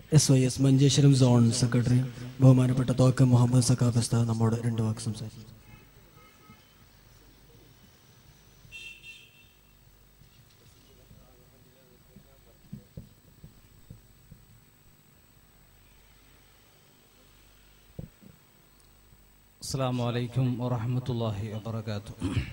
S Y S Manjeshwaram zone secretary ബഹുമാനപ്പെട്ട തോക്കം മുഹമ്മദ് സക്കാഫ് ഉസ്താദ് നമ്മോട് രണ്ട് വാക്ക് സംസാരിക്കും السلام عليكم ورحمة الله وبركاته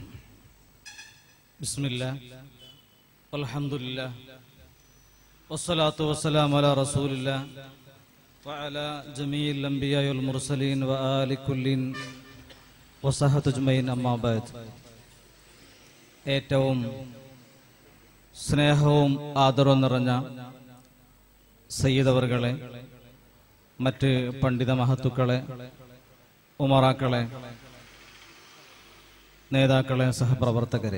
بسم الله والحمد لله والصلاة والسلام على رسول الله وعلى جميع الأنبياء والمرسلين وآل كل وصحة أجمعين أما بعد ഏറ്റവും സ്നേഹവും ആദരവും നിറഞ്ഞ സയ്യിദവറുകളെ മറ്റ് പണ്ഡിത മഹത്തുക്കളെ ഉമറാക്കളെ നേതാക്കളെ സഹപ്രവർത്തകരെ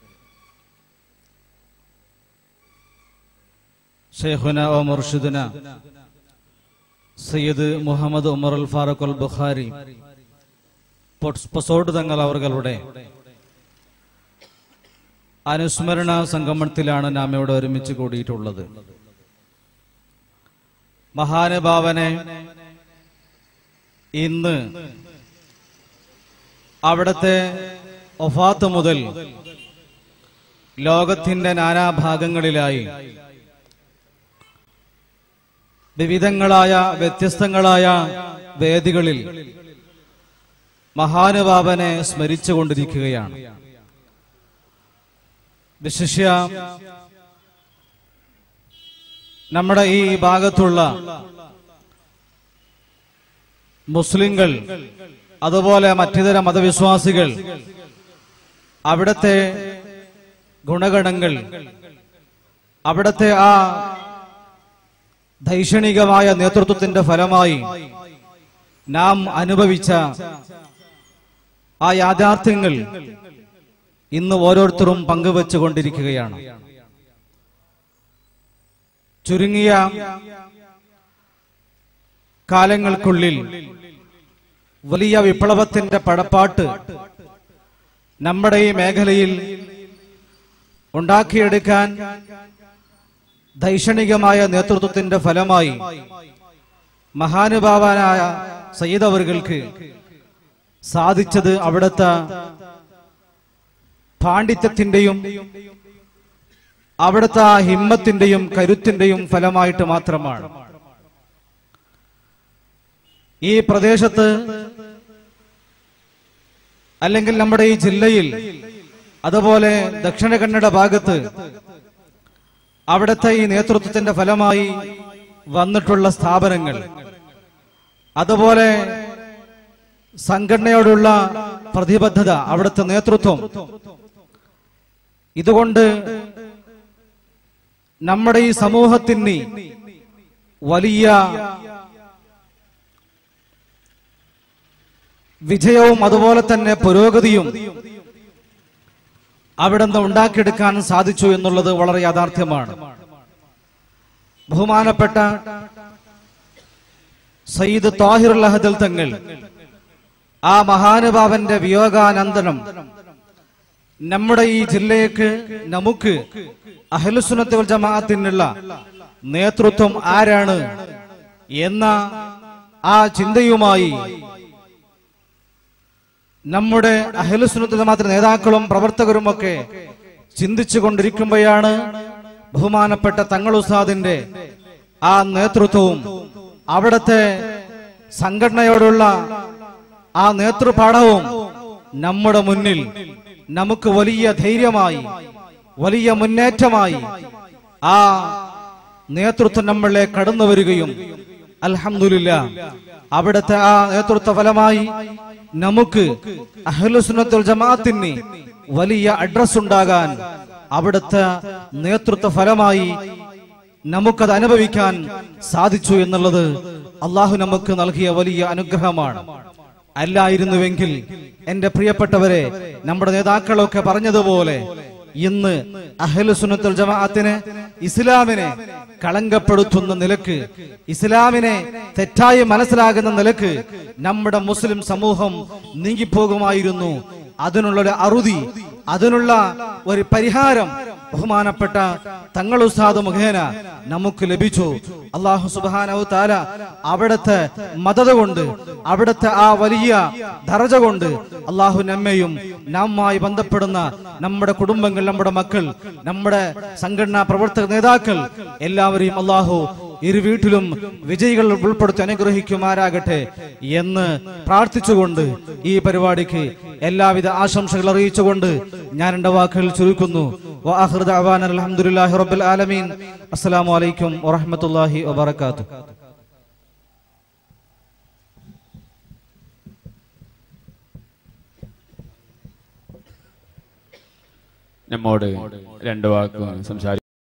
ഷെയ്ഖുന ഓ മുർഷിദുന സയ്യിദ് മുഹമ്മദ് ഉമർ അൽ ഫാറൂഖ് അൽ ബുഖാരി പൊസോട്ട് തങ്ങൾ അവர்களுടെ അനുസ്മരണ സംഗമത്തിലാണ് നാം ഇവിടെ ഒരുമിച്ച് കൂടിയിട്ടുള്ളത് മഹാനുഭാവനെ ഇന്ന് അവിടുത്തെ ഒഫാത്ത് മുതൽ ലോകത്തിന്റെ നാനാഭാഗങ്ങളിലായി വിവിധങ്ങളായ വ്യത്യസ്തങ്ങളായ വേദികളിൽ മഹാനുഭാവനെ സ്മരിച്ചുകൊണ്ടിരിക്കുകയാണ് വിശിഷ്യ നമ്മുടെ ഈ ഭാഗത്തുള്ള മുസ്ലിങ്ങൾ അതുപോലെ മറ്റിതര മതവിശ്വാസികൾ അവിടത്തെ ഗുണഗണങ്ങൾ അവിടത്തെ ആ ധൈഷണികമായ നേതൃത്വത്തിന്റെ ഫലമായി നാം അനുഭവിച്ച ആ യാഥാർത്ഥ്യങ്ങൾ ഇന്ന് ഓരോരുത്തരും പങ്കുവെച്ചുകൊണ്ടിരിക്കുകയാണ് ചുരുങ്ങിയ കാലങ്ങൾക്കുള്ളിൽ വലിയ വിപ്ലവത്തിന്റെ പടപ്പാട്ട് നമ്മുടെ ഈ മേഖലയിൽ ഉണ്ടാക്കിയെടുക്കാൻ ധൈഷണികമായ നേതൃത്വത്തിന്റെ ഫലമായി മഹാനുഭാവനായ സയ്യിദ് അവറുകൾക്ക് സാധിച്ചത് അവിടുത്തെ പാണ്ഡിത്യത്തിന്റെയും അവിടുത്തെ ആ ഹിമ്മത്തിന്റെയും കരുത്തിന്റെയും ഫലമായിട്ട് മാത്രമാണ് ഈ പ്രദേശത്ത് അല്ലെങ്കിൽ നമ്മുടെ ഈ ജില്ലയിൽ അതുപോലെ ദക്ഷിണ കന്നഡ ഭാഗത്ത് അവിടുത്തെ ഈ നേതൃത്വത്തിന്റെ ഫലമായി വന്നിട്ടുള്ള സ്ഥാപനങ്ങൾ അതുപോലെ സംഘടനയോടുള്ള പ്രതിബദ്ധത അവിടുത്തെ നേതൃത്വം ഇതുകൊണ്ട് നമ്മുടെ ഈ സമൂഹത്തിന് വലിയ വിജയവും അതുപോലെ തന്നെ പുരോഗതിയും അവിടെ നിന്ന് ഉണ്ടാക്കിയെടുക്കാൻ സാധിച്ചു എന്നുള്ളത് വളരെ യാഥാർത്ഥ്യമാണ് ബഹുമാനപ്പെട്ട സയ്യിദ് താഹിർ ലഹദൽ തങ്ങൾ ആ മഹാനുഭാവന്റെ വിയോഗാനന്തരം നമ്മുടെ ഈ ജില്ലയ്ക്ക് നമുക്ക് അഹ്ലുസുന്നത്ത് വൽ ജമാഅത്തിനുള്ള നേതൃത്വം ആരാണ് എന്ന ആ ചിന്തയുമായി നമ്മുടെ അഹ്ലുസുന്നത്ത് ജമാഅത്ത് നേതാക്കളും പ്രവർത്തകരും ഒക്കെ ചിന്തിച്ചു കൊണ്ടിരിക്കുമ്പോഴാണ് ബഹുമാനപ്പെട്ട തങ്ങൾ ഉസ്താദിന്റെ ആ നേതൃത്വവും അവിടുത്തെ സംഘടനയോടുള്ള ആ നേതൃപാഠവും നമ്മുടെ മുന്നിൽ നമുക്ക് വലിയ ധൈര്യമായി വലിയ മുന്നേറ്റമായി ആ നേതൃത്വം നമ്മളെ കടന്നു വരികയും അൽഹംദുലില്ല അവിടുത്തെ ആ നേതൃത്വ ഫലമായി നമുക്ക് അഹ്ലുസുന്നത്തുൽ ജമാഅത്തിന് വലിയ അഡ്രസ് ഉണ്ടാകാൻ അവിടുത്തെ നേതൃത്വ ഫലമായി നമുക്കത് അനുഭവിക്കാൻ സാധിച്ചു എന്നുള്ളത് അള്ളാഹു നമുക്ക് നൽകിയ വലിയ അനുഗ്രഹമാണ് അല്ലായിരുന്നുവെങ്കിൽ എന്റെ പ്രിയപ്പെട്ടവരെ നമ്മുടെ നേതാക്കളൊക്കെ പറഞ്ഞതുപോലെ ഇന്ന് അഹ്ലുസുന്നത്തുൽ ജമാഅത്തിന് ഇസ്ലാമിനെ കളങ്കപ്പെടുത്തുന്ന നിലക്ക് ഇസ്ലാമിനെ തെറ്റായി മനസ്സിലാകുന്ന നിലക്ക് നമ്മുടെ മുസ്ലിം സമൂഹം നീങ്ങിപ്പോകുമായിരുന്നു അതിനുള്ള ഒരു അറുതി അതിനുള്ള ഒരു പരിഹാരം ബഹുമാനപ്പെട്ട തങ്ങൾ ഉസ്താദ് മുഖേന നമുക്ക് ലഭിച്ചു അള്ളാഹു സുബാനവു താല അവിടുത്തെ മതത കൊണ്ട് അവിടുത്തെ ആ വലിയ ധറജ കൊണ്ട് അള്ളാഹു നമ്മയും നമ്മുമായി ബന്ധപ്പെടുന്ന നമ്മുടെ കുടുംബങ്ങൾ നമ്മുടെ മക്കൾ നമ്മുടെ സംഘടനാ പ്രവർത്തക നേതാക്കൾ എല്ലാവരെയും അള്ളാഹു ഇരു വീട്ടിലും വിജയികൾ ഉൾപ്പെടുത്തി അനുഗ്രഹിക്കുമാരാകട്ടെ എന്ന് പ്രാർത്ഥിച്ചുകൊണ്ട് ഈ പരിപാടിക്ക് എല്ലാവിധ ആശംസകൾ അറിയിച്ചുകൊണ്ട് ഞാൻ എന്റെ വാക്കുകൾ ചുരുക്കുന്നു വആഖിറു ദഅവാന അൽഹംദുലില്ലാഹി റബ്ബിൽ ആലമീൻ അസ്സലാമു അലൈക്കും വറഹ്മത്തുള്ളാഹി വബറകാതുഹു നമ്മോട് രണ്ട് വാക്ക് സംസാരിക്കും